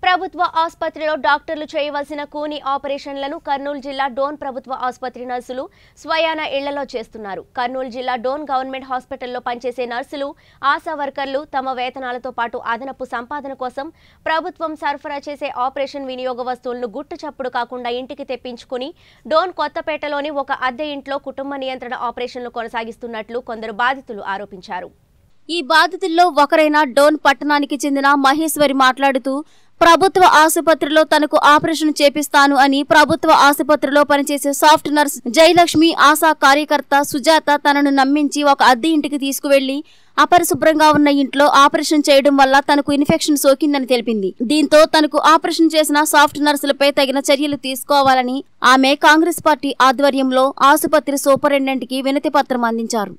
ప్రభుత్వ ఆసుపత్రిలో డాక్టర్లు చేయవలసిన కూని ఆపరేషన్లను కర్నూలు జిల్లా డోన్ ప్రభుత్వ ఆసుపత్రి నర్సులు స్వయాన ఇళ్లలో చేస్తున్నారు కర్నూలు జిల్లా డోన్ గవర్నమెంట్ హాస్పిటల్లో పనిచేసే నర్సులు ఆశా వర్కర్లు తమ వేతనాలతో పాటు అదనపు సంపాదన కోసం ప్రభుత్వం సరఫరా చేసే ఆపరేషన్ వినియోగ వస్తువులను గుట్టు చప్పుడు కాకుండా ఇంటికి తెప్పించుకుని డోన్ కొత్తపేటలోని ఒక అద్దె ఇంట్లో కుటుంబ నియంత్రణ ఆపరేషన్లు కొనసాగిస్తున్నట్లు కొందరు బాధితులు ఆరోపించారు ఈ బాధితుల్లో ఒకరైన డోన్ పట్టణానికి చెందిన మహేశ్వరి మాట్లాడుతూ ప్రభుత్వ ఆసుపత్రిలో తనకు ఆపరేషన్ చేపిస్తాను అని ప్రభుత్వ ఆసుపత్రిలో పనిచేసే సాఫ్ట్ నర్స్ జయలక్ష్మి ఆశా కార్యకర్త సుజాత తనను నమ్మించి ఒక అద్దె ఇంటికి తీసుకువెళ్లి అపరిశుభ్రంగా ఉన్న ఇంట్లో ఆపరేషన్ చేయడం వల్ల తనకు ఇన్ఫెక్షన్ సోకిందని తెలిపింది దీంతో తనకు ఆపరేషన్ చేసిన సాఫ్ట్ నర్సులపై తగిన చర్యలు తీసుకోవాలని ఆమె కాంగ్రెస్ పార్టీ ఆధ్వర్యంలో ఆసుపత్రి సూపరింటెండెంట్ కి వినతి పత్రం అందించారు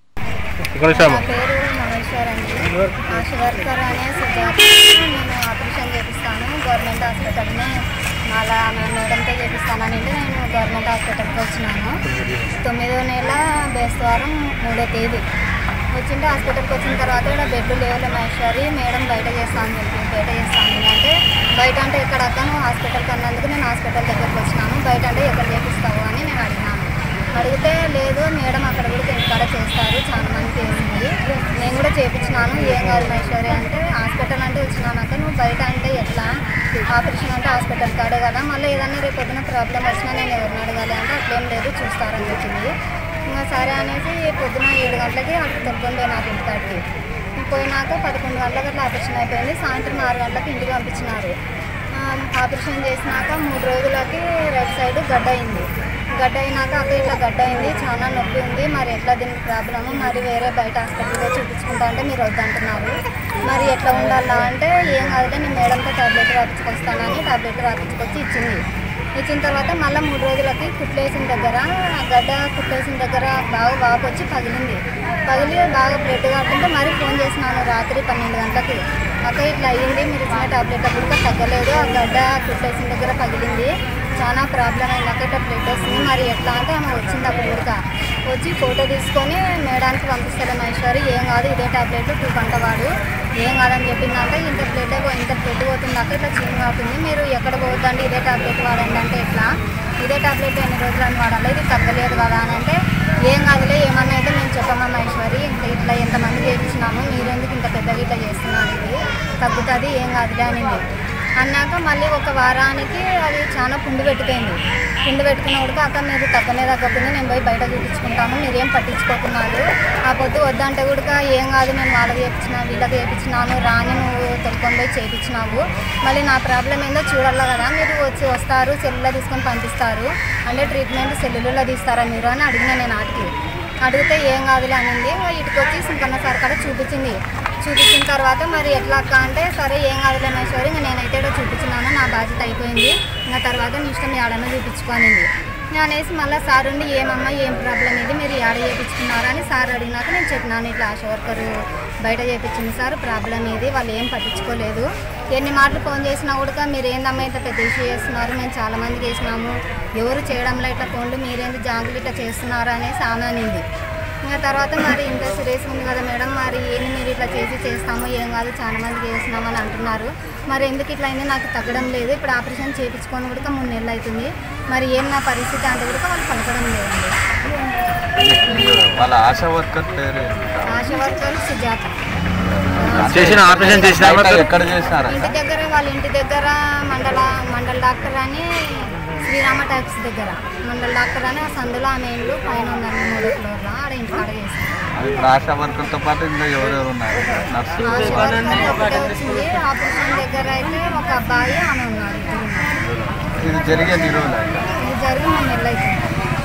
ఇక్కడ వచ్చాము నా పేరు మహేశ్వర్ అండి ఆశ వర్కర్ అనే సుజాత నేను ఆపరేషన్ చేపిస్తాను గవర్నమెంట్ హాస్పిటల్నే మళ్ళా మేడంతో చేపిస్తానంటే నేను గవర్నమెంట్ హాస్పిటల్కి వచ్చినాను తొమ్మిదో నెల బేస్తవారం మూడో తేదీ వచ్చింటే హాస్పిటల్కి వచ్చిన తర్వాత ఇక్కడ బెడ్లు లేవులే మహేశ్వరి మేడం బయట చేస్తాను చెప్పి బయట చేస్తాను అంటే బయట అంటే ఎక్కడ అక్క నువ్వు హాస్పిటల్కి అన్నందుకు నేను హాస్పిటల్ దగ్గరికి వచ్చినాను బయట అంటే ఎక్కడ చేపిస్తావు అని నేను అడిగినాను అడిగితే లేదు మేడం అక్కడ కూడా ఇంటికాడ చేస్తారు చాలా మంది చేసింది నేను కూడా చేపించినాను ఏం కాదు మహేశ్వరి అంటే హాస్పిటల్ అంటే వచ్చినాను అక్క నువ్వు బయట అంటే ఎట్లా ఆపరేషన్ అంటే హాస్పిటల్ కాడే కదా మళ్ళీ ఏదైనా రేపు పొద్దున ప్రాబ్లం వచ్చినా నేను ఎవరిని అడగాలి అంటే అట్లేం లేదు చూస్తారని చెప్పింది ఇంకా సరే అనేసి పొద్దున ఏడు గంటలకి అక్కడ తొలుకొని పోయినాక ఇంటికాడికి పోయినాక పదకొండు గంటలకు అట్లా ఆపరేషన్ అయిపోయింది సాయంత్రం ఆరు గంటలకు ఇంటికి పంపించినారు ఆ, ఆపరేషన్ చేసినాక మూడు రోజులకి రైట్ సైడ్ గడ్డ అయింది గడ్డ అయినాక అక్క ఇట్లా గడ్డ అయింది చాలా నొప్పి ఉంది మరి ఎట్లా దీనికి ప్రాబ్లము మరి వేరే బయట హాస్పిటల్లో చూపించుకుంటా అంటే మీరు వద్దంటున్నారు మరి ఎట్లా ఉండాలా అంటే ఏం కాదులే నేను మేడంతో టాబ్లెట్ రాపించుకొస్తానని టాబ్లెట్ రాపించుకొచ్చి ఇచ్చింది ఇచ్చిన తర్వాత మళ్ళీ మూడు రోజులకి కుట్లేసిన దగ్గర ఆ గడ్డ కుట్లేసిన దగ్గర బాగా వాపు వచ్చి పగిలింది పగిలి బాగా బ్లడ్ కాకుంటే మరి ఫోన్ చేసినాను రాత్రి పన్నెండు గంటలకి అక్క ఇట్లా అయ్యింది మీరు ఇచ్చిన టాబ్లెట్ కూడా తగ్గలేదు ఆ గడ్డ కుట్లేసిన దగ్గర పగిలింది చాలా ప్రాబ్లం అయింది అక్క ఇట్లా బ్లడ్ వస్తుంది మరి ఎట్లా అంటే ఆమె వచ్చింది అప్పుడు కూడా వచ్చి ఫోటో తీసుకొని మేడానికి పంపిస్తారు మహేశ్వరి ఏం కాదు ఇదే టాబ్లెట్ టూ గంట వాడు ఏం కాదని చెప్పిందంటే ఇంత బ్లడ్ ఇంత బ్లడ్ పోతుంది అక్క ఇట్లా చీమ్ అవుతుంది మీరు ఎక్కడ పోవద్దండి ఇదే టాబ్లెట్ వాడండి అంటే ఎట్లా ఇదే టాబ్లెట్ ఎన్ని రోజులు అని వాడాలి ఇది తగ్గలేదు కదా అని అంటే ఏం కాదులే ఏమన్నా అయితే మేము చెప్పమ్మా మహేశ్వరి ఇంకా ఇట్లా ఎంతమంది చేయించినాము మీరెందుకు ఇంత పెద్దగా ఇట్లా చేస్తున్నారు ఇది తగ్గుతుంది ఏం కాదులే అనింది అన్నాక మళ్ళీ ఒక వారానికి అది చాలా పుండు పెట్టుకుంది పుండు పెట్టుకున్నప్పుడు అక్క మీరు తగ్గనే తగ్గకుండా నేను పోయి బయట చూపించుకుంటాము మీరేం పట్టించుకోకున్నారు ఆ పొద్దు వద్దంటే కూడా ఏం కాదు నేను వాళ్ళకి చేయించిన వీళ్ళకి చేయించినాను రాని నువ్వు తొలుకొని పోయి చేయించినావు మళ్ళీ నా ప్రాబ్లం ఏందో చూడాలి కదా మీరు వచ్చి వస్తారు సెల్లులో తీసుకొని పంపిస్తారు అంటే ట్రీట్మెంట్ సెల్లులలో తీస్తారా మీరు అని అడిగిన నేను ఆటికి అడిగితే ఏం కాదులే అనింది ఇంకా ఇటుకు వచ్చి సింకన్న సార్ కాడ చూపించింది చూపించిన తర్వాత మరి ఎట్లా అక్క అంటే సరే ఏం కాదులే మహేశ్వరి ఇంకా నేనైతే ఇక్కడ చూపించినాను నా బాధ్యత అయిపోయింది ఇంకా తర్వాత నీ ఇష్టం ఏడన్నా చూపించుకోనింది ఇంకా అనేసి మళ్ళీ సార్ ఉండి ఏమమ్మా ఏం ప్రాబ్లం ఇది మీరు ఏడ చేయించుకున్నారా అని సార్ అడిగినాక నేను చెప్పినాను ఇట్లా ఆశా వర్కరు బయట చేయించింది సార్ ప్రాబ్లం ఇది వాళ్ళు ఏం పట్టించుకోలేదు ఎన్ని మాటలు ఫోన్ చేసినా కూడా మీరు ఏందమ్మా ఇంత పెద్ద ఇష్యూ చేస్తున్నారు మేము చాలా మంది చేసినాము ఎవరు చేయడంలో ఇట్లా ఫోన్లు మీరేంది జాంగులు ఇట్లా చేస్తున్నారు అనేసి ఆమె అనింది ఇంకా తర్వాత మరి ఇంత సీరియస్ ఉంది కదా మేడం మరి ఏంది మీరు ఇట్లా చేసి చేస్తాము ఏం కాదు చాలా మంది చేస్తున్నాము అని అంటున్నారు మరి ఎందుకు ఇట్లా అయింది నాకు తగ్గడం లేదు ఇప్పుడు ఆపరేషన్ చేయించుకొని కూడా మూడు నెలలు అవుతుంది మరి ఏం నా పరిస్థితి అంటే కూడా వాళ్ళు పలకడం లేదండి వాళ్ళ ఆశా వర్కర్ పేరు ఏంటి? ఆశా వర్కర్ సుజాత చేసిన ఆపరేషన్ చేసిన బయట ఎక్కడ చేసినారా ఇంటి దగ్గర వాళ్ళ ఇంటి దగ్గర మండల మండల డాక్టర్ అని శ్రీరామ ట్యాక్స్ దగ్గర మండల డాక్టర్ అని ఆ సందులో ఆమె ఇల్లు పైన ఉందండి మూడో ఫ్లోర్లో ఆడ ఇంటి కాడ చేస్తారు ఇప్పుడు ఆశా వర్కర్తో పాటు ఇంకా ఎవరెవరు ఉన్నారు నర్సులు ఆశా వర్కర్ ఒకటే వచ్చింది ఆపరేషన్ దగ్గర అయితే ఒక అబ్బాయి ఆమె ఉన్నారు ఇద్దరు ఉన్నారు. ఇది జరిగే నిరోధులు ఇది జరిగి మూడు నెలలు అవుతుంది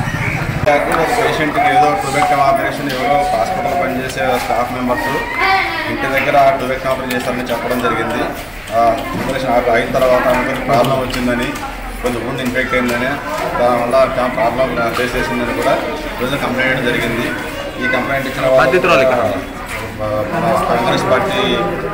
పేషెంట్కి ఏదో టూబెక్టమ్ ఆపరేషన్ ఎవరో హాస్పిటల్ పనిచేసే స్టాఫ్ మెంబర్స్ ఇంటి దగ్గర టూబెక్టమ్ ఆపరేషన్ చేస్తారని చెప్పడం జరిగింది ఆ ఆపరేషన్ ఆప- అయిన తర్వాత ఆమెకు ప్రాబ్లం వచ్చిందని కొంచెం ముందు ఇన్ఫెక్ట్ అయిందని దానివల్ల ప్రాబ్లం ఫేస్ చేసిందని కూడా రోజు కంప్లైంట్ చేయడం జరిగింది ఈ కంప్లైంట్ ఇచ్చిన వాళ్ళు- బాధితురాలు ఇక్కడ. ఆ, మన కాంగ్రెస్ పార్టీ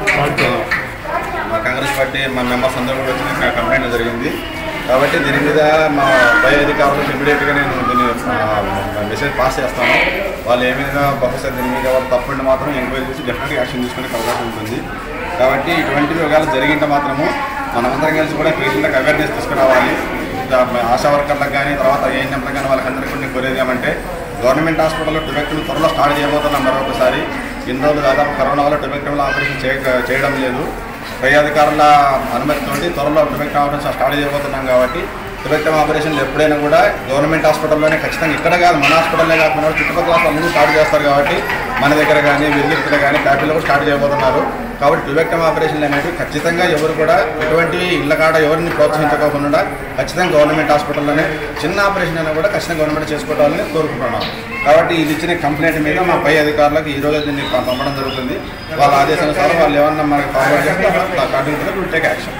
మా కాంగ్రెస్ పార్టీ మా మెంబర్స్ అందరూ కూడా వచ్చి కంప్లైంట్ జరిగింది కాబట్టి దీని మీద మా పై అధికారులకు ఇమీడియట్గా నేను దీన్ని ఆ, మెసేజ్ పాస్ చేస్తాను వాళ్ళు ఏమైనా బహుశా దీని మీద వాళ్ళు తప్పుండి మాత్రం ఎంక్వైరీ చేసి డెఫినెట్గా యాక్షన్ తీసుకునే అవకాశం ఉంటుంది కాబట్టి ఇటువంటివి ఒకవేళ జరిగింటే మాత్రము మనమందరం కలిసి కూడా పేషెంట్లకు అవేర్నెస్ తీసుకురావాలి ఇంకా ఆశా వర్కర్లకు కానీ తర్వాత ఏఎన్ఎంలకు కానీ వాళ్ళకందరికీ కొన్ని కోరేది ఏమంటే గవర్నమెంట్ హాస్పిటల్లో టొబెక్టమ్ త్వరలో స్టార్ట్ చేయబోతున్నాం మరొకసారి ఇన్ని రోజులు దాదాపు కరోనా వల్ల టొబెక్టమ్లో ఆపరేషన్ చేయ చేయడం లేదు పై అధికారుల అనుమతితోటి త్వరలో టొబెక్టమ్ ఆపరేషన్ స్టార్ట్ చేయబోతున్నాం కాబట్టి టొబెక్టమ్ ఆపరేషన్లు ఎప్పుడైనా కూడా గవర్నమెంట్ హాస్పిటల్లోనే ఖచ్చితంగా ఇక్కడ కాదు మన హాస్పిటల్లో కాకుండా చుట్టుపక్కల హాస్పిటల్ స్టార్ట్ చేస్తారు కాబట్టి మన దగ్గర కానీ విజిలిక్కడ కానీ ట్యాపిల్లో కూడా స్టార్ట్ చేయబోతున్నారు కాబట్టి టొబెక్టమ్ ఆపరేషన్లు అనేవి ఖచ్చితంగా ఎవరు కూడా ఎటువంటి ఇళ్ళ కాడ ఎవరిని ప్రోత్సహించకోకుండా ఖచ్చితంగా గవర్నమెంట్ హాస్పిటల్లోనే చిన్న ఆపరేషన్ అయినా కూడా ఖచ్చితంగా గవర్నమెంట్ చేసుకోవాలని కోరుకుంటున్నాం కాబట్టి ఇది ఇచ్చిన కంప్లైంట్ మీద మా పై అధికారులకు ఈ రోజు దీన్ని పం- పంపడం జరుగుతుంది వాళ్ళ ఆదేశానుసారం వాళ్ళు ఏమన్నా మనకి ఫార్వర్డ్ చేస్తే according to take action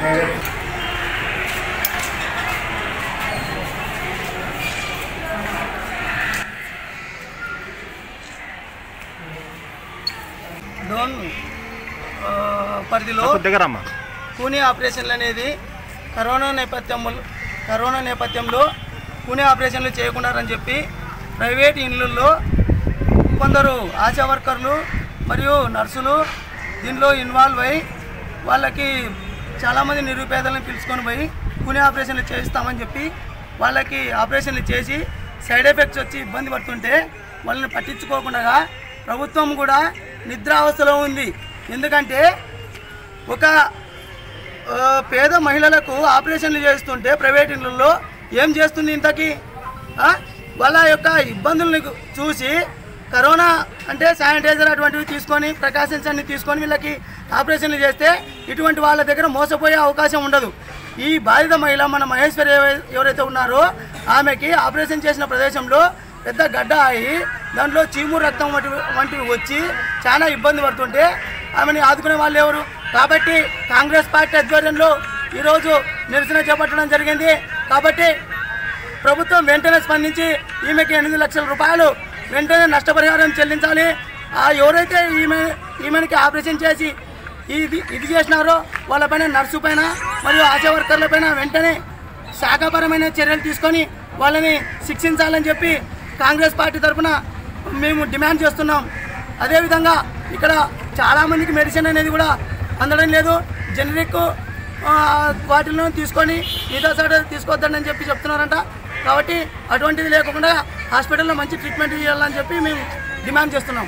done ఆ, పరిధిలో దగ్గర అమ్మా కూనీ ఆపరేషన్లు అనేది కరోనా నేపథ్యంలో కరోనా నేపథ్యంలో కూనీ ఆపరేషన్లు చేయకుండారని చెప్పి ప్రైవేట్ ఇళ్ళల్లో కొందరు ఆశా వర్కర్లు మరియు నర్సులు దీనిలో ఇన్వాల్వ్ అయి వాళ్ళకి చాలామంది నిరుపేదలను పిలుచుకొని పోయి కూనీ ఆపరేషన్లు చేయిస్తామని చెప్పి వాళ్ళకి ఆపరేషన్లు చేసి సైడ్ ఎఫెక్ట్స్ వచ్చి ఇబ్బంది పడుతుంటే వాళ్ళని పట్టించుకోకుండా ప్రభుత్వం కూడా నిద్రావస్థలో ఉంది ఎందుకంటే ఒక ఆ, పేద మహిళలకు ఆపరేషన్లు చేస్తుంటే ప్రైవేట్ ఇళ్ళల్లో ఏం చేస్తుంది ఇంతకీ ఆ? వాళ్ళ యొక్క ఇబ్బందుల్ని చూసి కరోనా అంటే శానిటైజర్ అటువంటివి తీసుకొని ప్రికాషన్స్ అన్ని తీసుకొని వీళ్ళకి ఆపరేషన్లు చేస్తే ఇటువంటి వాళ్ళ దగ్గర మోసపోయే అవకాశం ఉండదు ఈ బాధిత మహిళ మన మహేశ్వరి ఎవ- ఎవరైతే ఉన్నారో ఆమెకి ఆపరేషన్ చేసిన ప్రదేశంలో పెద్ద గడ్డ అయి దాంట్లో చీము రక్తం వంటి వంటివి వచ్చి చాలా ఇబ్బంది పడుతుంటే ఆమెని ఆదుకునే వాళ్ళు ఎవరు కాబట్టి కాంగ్రెస్ పార్టీ ఆధ్వర్యంలో ఈరోజు నిరసన చేపట్టడం జరిగింది కాబట్టి ప్రభుత్వం వెంటనే స్పందించి ఈమెకి ఎనిమిది లక్షల రూపాయలు వెంటనే నష్టపరిహారం చెల్లించాలి ఆ ఎవరైతే ఈమె ఈమెకి ఆపరేషన్ చేసి ఇది ఇది చేసినారో వాళ్ళపైన నర్సు పైన మరియు ఆశా వర్కర్ల పైన వెంటనే శాఖాపరమైన చర్యలు తీసుకొని వాళ్ళని శిక్షించాలని చెప్పి కాంగ్రెస్ పార్టీ తరఫున మేము డిమాండ్ చేస్తున్నాం అదేవిధంగా ఇక్కడ చాలామందికి మెడిసిన్ అనేది కూడా అందడం లేదు జనరిక్ ఆ, వాటిల్లో తీసుకొని మిగతా సైడ్ తీసుకోవద్దని చెప్పి చెప్తున్నారంట కాబట్టి అటువంటిది లేకుండా హాస్పిటల్లో మంచి ట్రీట్మెంట్ చేయాలని చెప్పి మేము డిమాండ్ చేస్తున్నాం